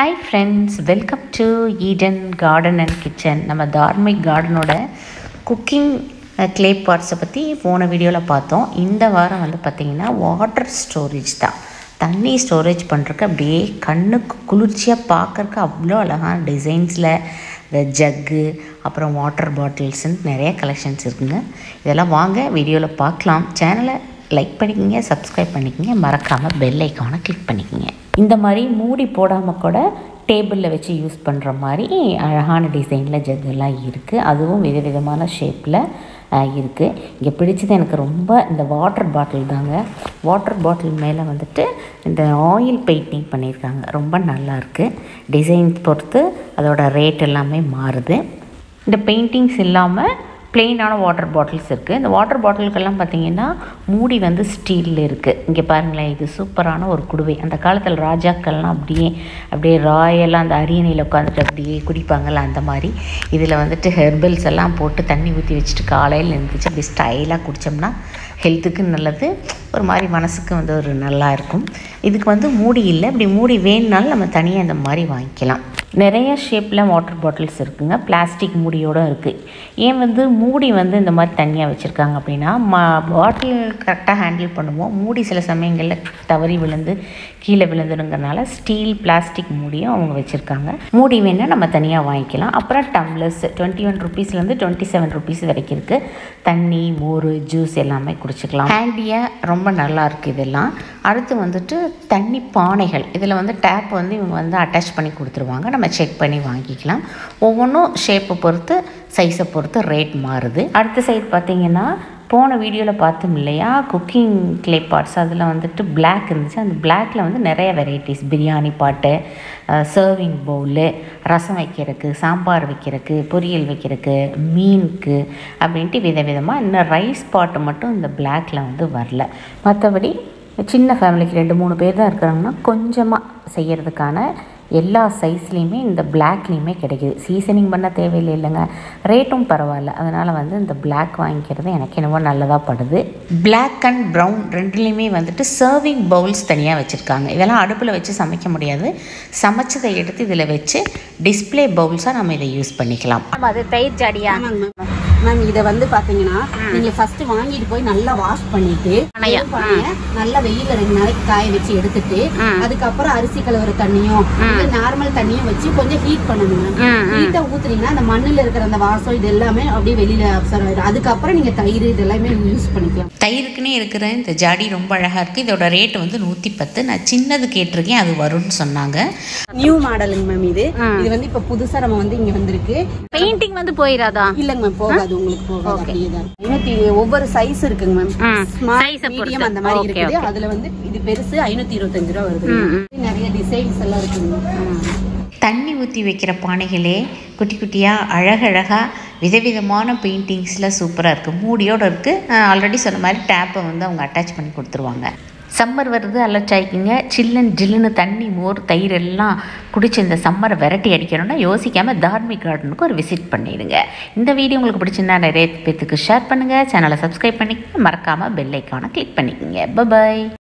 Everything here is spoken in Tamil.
Hi friends welcome to Eden garden and kitchen நம்ம தார்மிக் கார்டனோட குக்கிங் க்ளே பார்ட்ஸை பற்றி போன வீடியோவில் பார்த்தோம் இந்த வாரம் வந்து பார்த்திங்கன்னா வாட்டர் ஸ்டோரேஜ் தான் தண்ணி ஸ்டோரேஜ் பண்ணுறதுக்கு அப்படியே கண்ணுக்கு குளிர்ச்சியாக பார்க்கறக்கு அவ்வளோ அழகான டிசைன்ஸில் இந்த ஜக்கு அப்புறம் வாட்டர் பாட்டில்ஸ்ன்னு நிறைய கலெக்ஷன்ஸ் இருக்குங்க இதெல்லாம் வாங்க வீடியோவில் பார்க்கலாம் சேனலை லைக் பண்ணிக்கோங்க சப்ஸ்கிரைப் பண்ணிக்கோங்க மறக்காமல் பெல் ஐக்கானை கிளிக் பண்ணிக்கோங்க இந்த மாதிரி மூடி போடாமல் கூட டேபிளில் வச்சு யூஸ் பண்ணுற மாதிரி அழகான டிசைனில் ஜக்கெல்லாம் இருக்குது அதுவும் விதவிதமான ஷேப்பில் இருக்குது இங்கே பிடிச்சது எனக்கு ரொம்ப இந்த வாட்டர் பாட்டில் தாங்க வாட்டர் பாட்டில் மேலே வந்துட்டு இந்த ஆயில் பெயிண்டிங் பண்ணியிருக்காங்க ரொம்ப நல்லாயிருக்கு டிசைன் பொறுத்து அதோட ரேட் எல்லாமே மாறுது இந்த பெயிண்டிங்ஸ் இல்லாமல் பிளெயினான வாட்டர் பாட்டில்ஸ் இருக்குது இந்த வாட்டர் பாட்டிலுக்கெல்லாம் பார்த்தீங்கன்னா மூடி வந்து ஸ்டீலில் இருக்குது இங்கே பாருங்களேன் இது சூப்பரான ஒரு குடுவை அந்த காலத்தில் ராஜாக்கள்லாம் அப்படியே அப்படியே ராயெல்லாம் அந்த அரியணையில் உட்காந்துட்டு அப்படியே குடிப்பாங்கள்ல அந்த மாதிரி இதில் வந்துட்டு ஹெர்பல்ஸ் எல்லாம் போட்டு தண்ணி ஊற்றி வச்சுட்டு காலையில் எழுந்திரிச்சு அப்படியே ஸ்டைலாக குடித்தோம்னா ஹெல்த்துக்கு நல்லது ஒரு மாதிரி மனசுக்கு வந்து ஒரு நல்லா இருக்கும் இதுக்கு வந்து மூடி இல்லை இப்படி மூடி வேணுனாலும் நம்ம தனியாக இந்த மாதிரி வாங்கிக்கலாம் நிறைய ஷேப்பில் வாட்டர் பாட்டில்ஸ் இருக்குங்க பிளாஸ்டிக் மூடியோடு இருக்குது ஏன் வந்து மூடி வந்து இந்த மாதிரி தனியாக வச்சுருக்காங்க அப்படின்னா மா பாட்டில் கரெக்டாக ஹேண்டில் பண்ணுவோம் மூடி சில சமயங்களில் தவறி விழுந்து கீழே விழுந்துருங்கிறனால ஸ்டீல் பிளாஸ்டிக் மூடியும் அவங்க வச்சுருக்காங்க மூடி வேணால் நம்ம தனியாக வாங்கிக்கலாம் அப்புறம் டம்ளர்ஸ் டுவெண்ட்டி ஒன் ருபீஸ்லேருந்து டுவெண்ட்டி செவன் ருபீஸ் வரைக்கும் இருக்குது தண்ணி மோர் ஜூஸ் எல்லாமே குடிச்சிக்கலாம் ஹேண்டியாக ரொம்ப நல்லா இருக்குது இதெல்லாம் அடுத்து வந்துட்டு தண்ணி பானைகள் இதில் வந்து டேப் வந்து இவங்க வந்து அட்டாச் பண்ணி கொடுத்துருவாங்க நம்ம செக் பண்ணி வாங்கிக்கலாம் ஒவ்வொன்றும் ஷேப்பை பொறுத்து சைஸை பொறுத்து ரேட் மாறுது அடுத்த சைடு பார்த்திங்கன்னா போன வீடியோவில் பார்த்தோம் இல்லையா குக்கிங் க்ளே பார்ட்ஸ் அதில் வந்துட்டு பிளாக் இருந்துச்சு அந்த பிளாக்கில் வந்து நிறைய வெரைட்டிஸ் பிரியாணி பாட்டு சர்விங் பவுலு ரசம் வைக்கிறதுக்கு சாம்பார் வைக்கிறதுக்கு பொரியல் வைக்கிறதுக்கு மீனுக்கு அப்படின்ட்டு விதவிதமாக இன்னும் ரைஸ் பாட்டு மட்டும் இந்த பிளாக்கில் வந்து வரல மற்றபடி சின்ன ஃபேமிலிக்கு ரெண்டு மூணு பேர் தான் இருக்கிறாங்கன்னா கொஞ்சமாக செய்கிறதுக்கான எல்லா சைஸ்லேயுமே இந்த பிளாக்லேயுமே கிடைக்கிது சீசனிங் பண்ண தேவையில்லை இல்லைங்க ரேட்டும் பரவாயில்ல அதனால் வந்து இந்த பிளாக் வாங்கிக்கிறது எனக்கு என்னவோ நல்லதாக படுது பிளாக் அண்ட் ப்ரௌன் ரெண்டுலேயுமே வந்துட்டு சர்விங் பவுல்ஸ் தனியாக வச்சுருக்காங்க இதெல்லாம் அடுப்பில் வச்சு சமைக்க முடியாது சமைச்சதை எடுத்து இதில் வச்சு டிஸ்பிளே பவுல்ஸாக நம்ம இதை யூஸ் பண்ணிக்கலாம் அது தயிர் ஜாடியா ஆமாங்க மேம் மேம் இதை வந்து பாத்தீங்கன்னா நீங்க ஃபர்ஸ்ட் வாங்கிட்டு போய் நல்லா வாஷ் பண்ணிட்டு பானையா? வெறும் பானைய நல்லா வெயில்ல ரெண்டு நாளைக்கு காய வச்சு எடுத்துட்டு அதுக்கப்புறம் அரிசி கலவர தண்ணியும் நார்மல் தண்ணியும் வச்சு கொஞ்சம் ஹீட் பண்ணணும் மேம் ஹீட்டை ஊத்துனீங்கன்னா அந்த மண்ணுல இருக்கிற அந்த வாசம் இது எல்லாமே அப்படியே வெளியில அப்சர்வ் ஆயிடும் அதுக்கப்புறம் நீங்க தயிர் இது எல்லாமே யூஸ் பண்ணிக்கலாம் தயிருக்குன்னே இருக்கிற இந்த ஜாடி ரொம்ப அழகாக இருக்குது இதோட ரேட் வந்து நூற்றி பத்து நான் சின்னது கேட்டிருக்கேன் அது வரும்னு சொன்னாங்க நியூ மாடலுங்க மேம் இது இது வந்து இப்ப புதுசா நம்ம வந்து இங்க வந்திருக்கு பெயிண்டிங் வந்து போயிடாதா இல்லங்க மேம் போகாது உங்களுக்கு போகாது அப்படியே தான் ஐநூத்தி ஒவ்வொரு சைஸ் இருக்குங்க மேம் ஸ்மால் Size அ மீடியம் பொறுத்து. அந்த மாதிரி Okay, இருக்குது அதுல வந்து இது பெருசு ஐநூத்தி இருபத்தஞ்சு ரூபா வருது நிறைய டிசைன்ஸ் எல்லாம் இருக்குங்க தண்ணி ஊற்றி வைக்கிற பானைகளே குட்டி குட்டியாக அழகழகாக விதவிதமான பெயிண்டிங்ஸில் சூப்பராக இருக்குது மூடியோடு இருக்குது ஆல்ரெடி சொன்ன மாதிரி டேப்பை வந்து அவங்க அட்டாச் பண்ணி கொடுத்துருவாங்க சம்மர் வருது அலர்ட் ஆகிக்குங்க சில்லுன்னு ஜில்லுன்னு தண்ணி மோர் தயிர் எல்லாம் குடிச்சு இந்த சம்மரை விரட்டி அடிக்கணும்னா யோசிக்காமல் தார்மிக் கார்டனுக்கு ஒரு விசிட் பண்ணிடுங்க இந்த வீடியோ உங்களுக்கு பிடிச்சிருந்தா நிறைய பேர்த்துக்கு ஷேர் பண்ணுங்கள் சேனலை சப்ஸ்கிரைப் பண்ணிக்கங்க மறக்காமல் பெல் ஐக்கானை கிளிக் பண்ணிக்கோங்க பபாய்